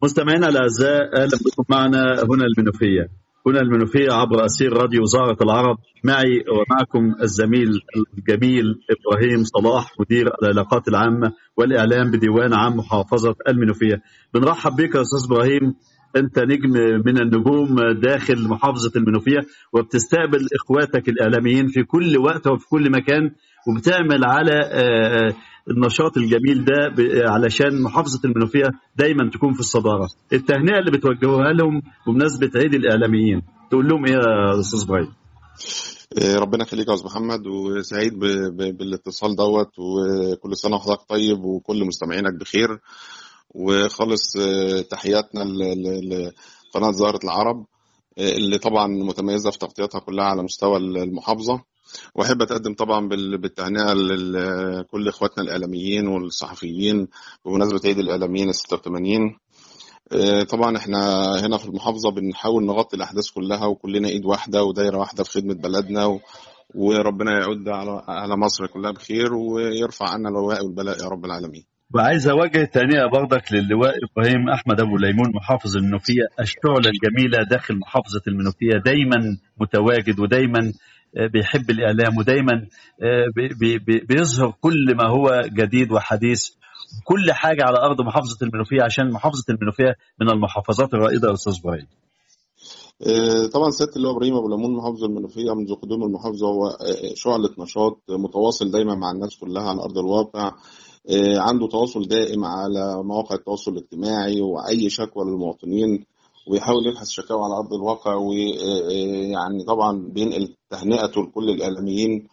مستمعينا الاعزاء اهلا بكم معنا هنا المنوفيه هنا المنوفيه عبر اسير راديو وزاره العرب معي ومعكم الزميل الجميل ابراهيم صلاح مدير العلاقات العامه والاعلام بديوان عام محافظه المنوفيه بنرحب بك يا استاذ ابراهيم انت نجم من النجوم داخل محافظه المنوفيه وبتستقبل اخواتك الاعلاميين في كل وقت وفي كل مكان وبتعمل على النشاط الجميل ده علشان محافظه المنوفيه دايما تكون في الصداره التهنئه اللي بتوجهوها لهم بمناسبه عيد الاعلاميين تقول لهم ايه يا استاذ ابراهيم ربنا يخليك يا استاذ محمد وسعيد بالاتصال دوت وكل سنه وحضرتك طيب وكل مستمعينك بخير وخالص تحياتنا لقناه زهره العرب اللي طبعا متميزه في تغطيتها كلها على مستوى المحافظه واحب اتقدم طبعا بالتهنئه لكل اخواتنا الاعلاميين والصحفيين بمناسبه عيد الاعلاميين ال 86 طبعا احنا هنا في المحافظه بنحاول نغطي الاحداث كلها وكلنا ايد واحده ودايره واحده في خدمه بلدنا و... وربنا يعود على على مصر كلها بخير ويرفع عنا الوباء والبلاء يا رب العالمين. وعايز اوجه تهنئه برضك للواء ابراهيم احمد ابو ليمون محافظ المنوفيه الشعله الجميله داخل محافظه المنوفيه دايما متواجد ودايما بيحب الاعلام ودايما بي بي بيظهر كل ما هو جديد وحديث كل حاجه على ارض محافظه المنوفيه عشان محافظه المنوفيه من المحافظات الرائده يا استاذ ابراهيم. طبعا سياده اللواء ابراهيم ابو ليمون محافظ المنوفيه منذ قدوم المحافظه هو شعله نشاط متواصل دايما مع الناس كلها على ارض الواقع عنده تواصل دائم على مواقع التواصل الاجتماعي واي شكوى للمواطنين ويحاول يبحث شكاوى على ارض الواقع ويعني طبعا بينقل تهنئته لكل الاعلاميين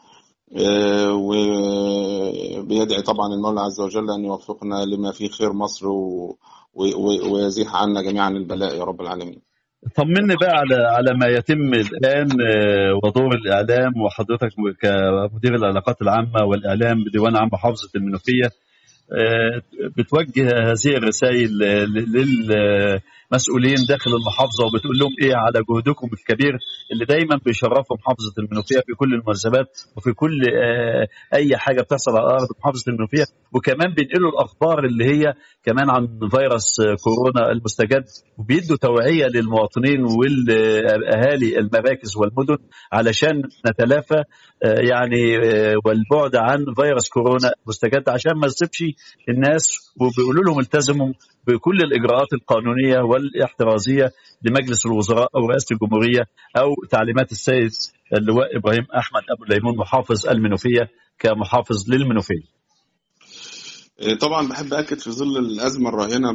وبيدعي طبعا المولى عز وجل ان يوفقنا لما فيه خير مصر ويزيح عنا جميعا البلاء يا رب العالمين. طمني بقى على على ما يتم الان ودور الاعلام وحضرتك كمدير العلاقات العامه والاعلام بديوان عام محافظه المنوفيه بتوجه هذه الرسائل للمسؤولين داخل المحافظه وبتقول لهم ايه على جهدكم الكبير اللي دايما بيشرفوا محافظه المنوفيه في كل المناسبات وفي كل اي حاجه بتحصل على ارض محافظه المنوفيه وكمان بينقلوا الاخبار اللي هي كمان عن فيروس كورونا المستجد وبيدوا توعيه للمواطنين والاهالي المراكز والمدن علشان نتلافى يعني والبعد عن فيروس كورونا مستجد عشان ما نسيبش الناس وبيقولوا لهم التزموا بكل الاجراءات القانونيه والاحترازيه لمجلس الوزراء او رئاسه الجمهوريه او تعليمات السيد اللواء ابراهيم احمد ابو ليمون محافظ المنوفيه كمحافظ للمنوفيه. طبعا بحب اكد في ظل الازمه الراهنه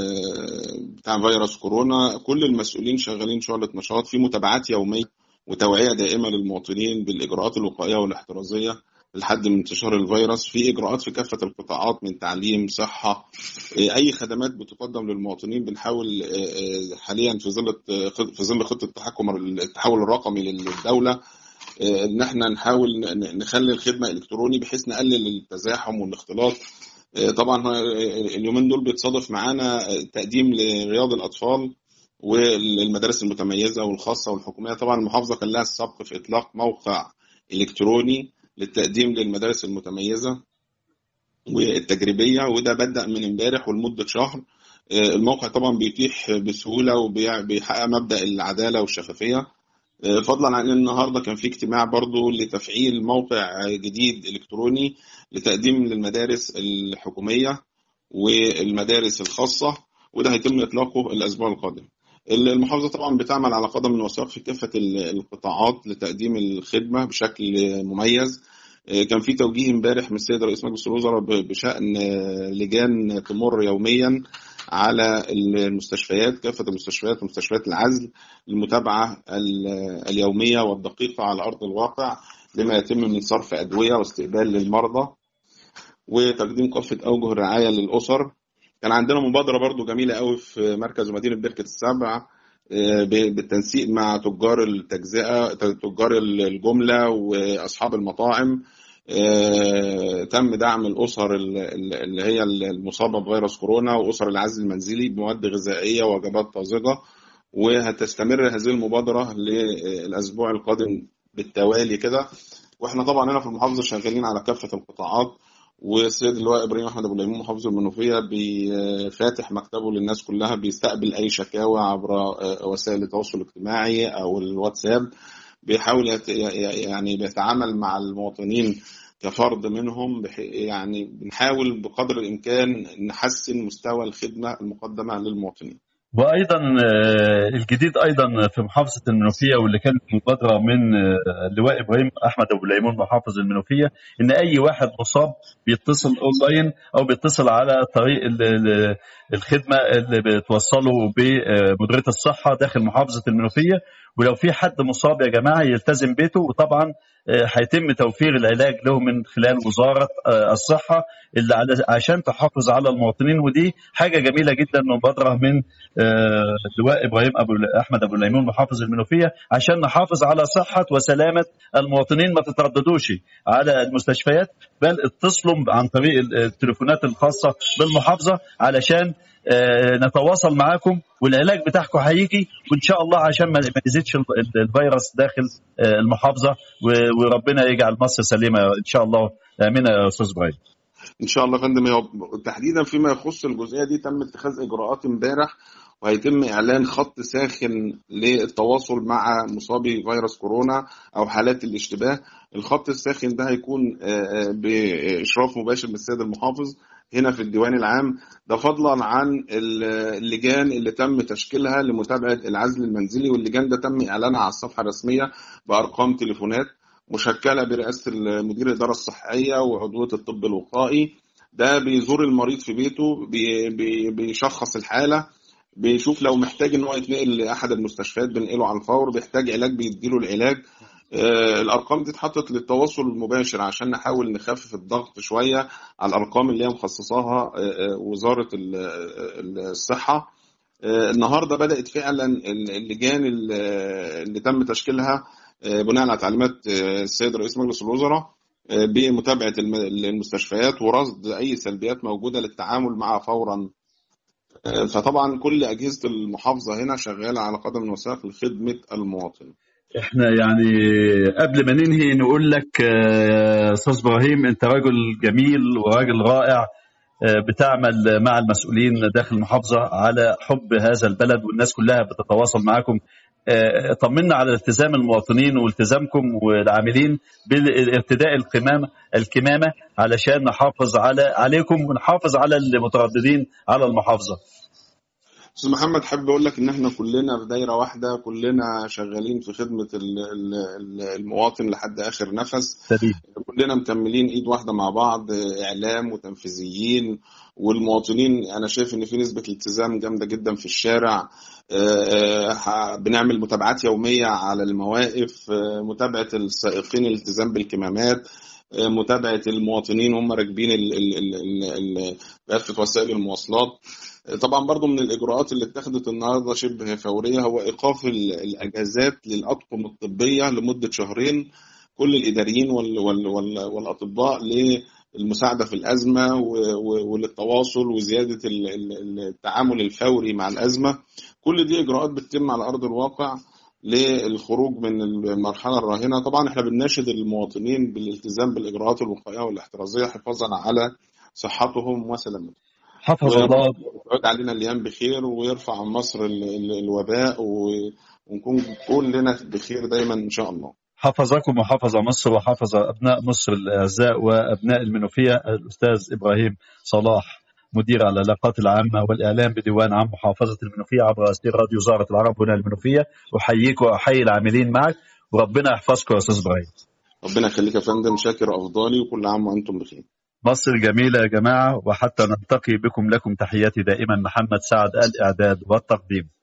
بتاع فيروس كورونا كل المسؤولين شغالين شعله نشاط في متابعات يوميه وتوعيه دائمه للمواطنين بالاجراءات الوقائيه والاحترازيه لحد من انتشار الفيروس في اجراءات في كافه القطاعات من تعليم صحه اي خدمات بتقدم للمواطنين بنحاول حاليا في ظل في ظل خطه التحكم التحول الرقمي للدوله ان احنا نحاول نخلي الخدمه الكتروني بحيث نقلل التزاحم والاختلاط طبعا اليومين دول بيتصادف معانا تقديم لرياض الاطفال والمدارس المتميزه والخاصه والحكوميه طبعا المحافظه كان لها السبق في اطلاق موقع الكتروني للتقديم للمدارس المتميزه والتجريبيه وده بدا من امبارح ولمده شهر الموقع طبعا بيتيح بسهوله وبيحقق مبدا العداله والشفافيه فضلا عن ان النهارده كان في اجتماع برضو لتفعيل موقع جديد الكتروني لتقديم للمدارس الحكوميه والمدارس الخاصه وده هيتم اطلاقه الاسبوع القادم. المحافظه طبعا بتعمل على قدم وساق في كافه القطاعات لتقديم الخدمه بشكل مميز. كان في توجيه امبارح من السيد رئيس مجلس الوزراء بشان لجان تمر يوميا على المستشفيات كافه المستشفيات ومستشفيات العزل للمتابعه اليوميه والدقيقه على ارض الواقع لما يتم من صرف ادويه واستقبال للمرضى وتقديم كافه اوجه الرعايه للاسر كان عندنا مبادره برضو جميله قوي في مركز ومدينه بركه السبع بالتنسيق مع تجار التجزئه تجار الجمله واصحاب المطاعم تم دعم الاسر اللي هي المصابه بفيروس كورونا واسر العزل المنزلي بمواد غذائيه ووجبات طازجه وهتستمر هذه المبادره للاسبوع القادم بالتوالي كده واحنا طبعا هنا في المحافظه شغالين على كافه القطاعات والسيد اللواء ابراهيم احمد ابو ليمون محافظ المنوفيه فاتح مكتبه للناس كلها بيستقبل اي شكاوى عبر وسائل التواصل الاجتماعي او الواتساب بيحاول يعني بيتعامل مع المواطنين كفرد منهم يعني بنحاول بقدر الامكان نحسن مستوى الخدمه المقدمه للمواطنين. وايضا الجديد ايضا في محافظه المنوفيه واللي كانت مبادره من اللواء ابراهيم احمد ابو ليمون محافظ المنوفيه ان اي واحد مصاب بيتصل اونلاين او بيتصل على طريق الخدمه اللي بتوصله بمديريه الصحه داخل محافظه المنوفيه ولو في حد مصاب يا جماعه يلتزم بيته وطبعا هيتم توفير العلاج له من خلال وزاره الصحه اللي عشان تحافظ على المواطنين ودي حاجه جميله جدا مبادره من اللواء ابراهيم ابو احمد ابو ليمون محافظ المنوفيه عشان نحافظ على صحه وسلامه المواطنين ما تترددوش على المستشفيات بل اتصلوا عن طريق التليفونات الخاصه بالمحافظه علشان نتواصل معاكم والعلاج بتاعكم هيجي وان شاء الله عشان ما يزيدش الفيروس داخل المحافظه وربنا يجعل مصر سليمه ان شاء الله امين يا استاذ ابراهيم. ان شاء الله يا فندم تحديدا فيما يخص الجزئيه دي تم اتخاذ اجراءات امبارح وهيتم اعلان خط ساخن للتواصل مع مصابي فيروس كورونا او حالات الاشتباه الخط الساخن ده هيكون باشراف مباشر من السيد المحافظ هنا في الديوان العام ده فضلا عن اللجان اللي تم تشكيلها لمتابعه العزل المنزلي واللجان ده تم اعلانها على الصفحه الرسميه بارقام تليفونات مشكله برئاسه مدير الاداره الصحيه وعضويه الطب الوقائي ده بيزور المريض في بيته بي بي بيشخص الحاله بيشوف لو محتاج ان هو يتنقل لاحد المستشفيات بنقله على الفور بيحتاج علاج بيديله العلاج آه الارقام دي اتحطت للتواصل المباشر عشان نحاول نخفف الضغط شويه على الارقام اللي هي مخصصاها آه وزاره الصحه آه النهارده بدات فعلا اللجان اللي تم تشكيلها بناء على تعليمات السيد رئيس مجلس الوزراء بمتابعه المستشفيات ورصد اي سلبيات موجوده للتعامل معها فورا فطبعا كل اجهزه المحافظه هنا شغاله على قدم وساق لخدمه المواطن. احنا يعني قبل ما ننهي نقول لك استاذ ابراهيم انت رجل جميل وراجل رائع بتعمل مع المسؤولين داخل المحافظه على حب هذا البلد والناس كلها بتتواصل معاكم طمنا على التزام المواطنين والتزامكم والعاملين بالارتداء القمامه الكمامه علشان نحافظ على عليكم ونحافظ على المترددين على المحافظه. استاذ محمد حابب اقول لك ان احنا كلنا في دايره واحده كلنا شغالين في خدمه المواطن لحد اخر نفس سبيل. كلنا مكملين ايد واحده مع بعض اعلام وتنفيذيين والمواطنين انا شايف ان في نسبه التزام جامده جدا في الشارع بنعمل متابعات يوميه على المواقف متابعه السائقين الالتزام بالكمامات متابعه المواطنين هم راكبين كافه وسائل المواصلات طبعا برضو من الاجراءات اللي اتخذت النهارده شبه فوريه هو ايقاف الاجازات للاطقم الطبيه لمده شهرين كل الاداريين وال وال وال والاطباء للمساعده في الازمه وللتواصل وزياده التعامل الفوري مع الازمه كل دي اجراءات بتتم على ارض الواقع للخروج من المرحله الراهنه طبعا احنا بنناشد المواطنين بالالتزام بالاجراءات الوقائيه والاحترازيه حفاظا على صحتهم وسلامتهم حفظ الله ويعود علينا الايام بخير ويرفع عن مصر الوباء ونكون كلنا بخير دايما ان شاء الله حفظكم وحفظ مصر وحفظ ابناء مصر الاعزاء وابناء المنوفيه الاستاذ ابراهيم صلاح مدير العلاقات العامة والإعلام بديوان عام محافظة المنوفية عبر أسير راديو زارة العرب هنا المنوفية أحييك وأحيي العاملين معك وربنا يحفظكم يا أستاذ إبراهيم ربنا يخليك يا فندم شاكر أفضالي وكل عام وأنتم بخير مصر جميلة يا جماعة وحتى نلتقي بكم لكم تحياتي دائما محمد سعد الإعداد والتقديم